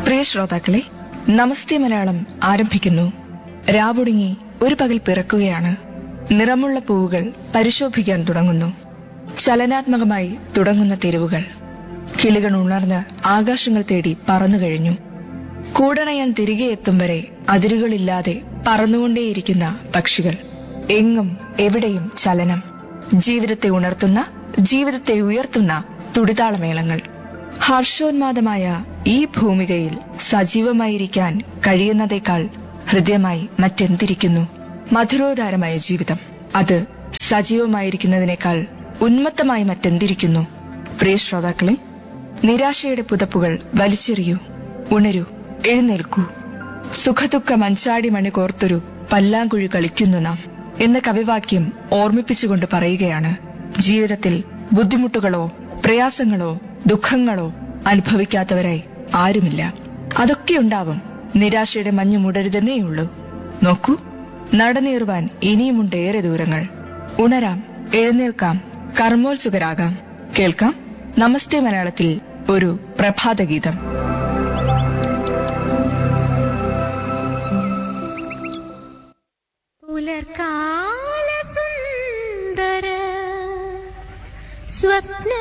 പ്രിയ ശ്രോതാക്കളെ നമസ്തേ മലയാളം ആരംഭിക്കുന്നു രാവുടുങ്ങി ഒരു പകൽ പിറക്കുകയാണ് നിറമുള്ള പൂവുകൾ പരിശോഭിക്കാൻ തുടങ്ങുന്നു ചലനാത്മകമായി തുടങ്ങുന്ന തെരുവുകൾ കിളികൾ ഉണർന്ന് ആകാശങ്ങൾ തേടി പറന്നു കഴിഞ്ഞു കൂടണയാൻ തിരികെ എത്തും വരെ അതിരുകളില്ലാതെ പറന്നുകൊണ്ടേയിരിക്കുന്ന പക്ഷികൾ എങ്ങും എവിടെയും ചലനം ജീവിതത്തെ ഉണർത്തുന്ന ജീവിതത്തെ ഉയർത്തുന്ന തുടിതാളമേളങ്ങൾ ഹർഷോന്മാദമായ ഈ ഭൂമികയിൽ സജീവമായിരിക്കാൻ കഴിയുന്നതേക്കാൾ ഹൃദ്യമായി മറ്റെന്തിരിക്കുന്നു മധുരോധാരമായ ജീവിതം അത് സജീവമായിരിക്കുന്നതിനേക്കാൾ ഉന്മത്തമായി മറ്റെന്തിരിക്കുന്നു പ്രിയ ശ്രോതാക്കളെ നിരാശയുടെ പുതപ്പുകൾ വലിച്ചെറിയൂ ഉണരൂ എഴുന്നേൽക്കൂ സുഖദുഃഖ മഞ്ചാടി മണി കോർത്തൊരു പല്ലാങ്കുഴി കളിക്കുന്നു നാം എന്ന കവിവാക്യം ഓർമ്മിപ്പിച്ചുകൊണ്ട് പറയുകയാണ് ജീവിതത്തിൽ ബുദ്ധിമുട്ടുകളോ പ്രയാസങ്ങളോ ദുഃഖങ്ങളോ അനുഭവിക്കാത്തവരായി ആരുമില്ല അതൊക്കെ ഉണ്ടാവും നിരാശയുടെ മഞ്ഞു മുടരുതെന്നേയുള്ളൂ നോക്കൂ നടനേറുവാൻ ഇനിയുമുണ്ട് ഏറെ ദൂരങ്ങൾ ഉണരാം എഴുന്നേൽക്കാം കർമ്മോത്സുകരാകാം കേൾക്കാം നമസ്തേ മലയാളത്തിൽ ഒരു പ്രഭാതഗീതം പുലർക്കാല സുന്ദര സ്വപ്ന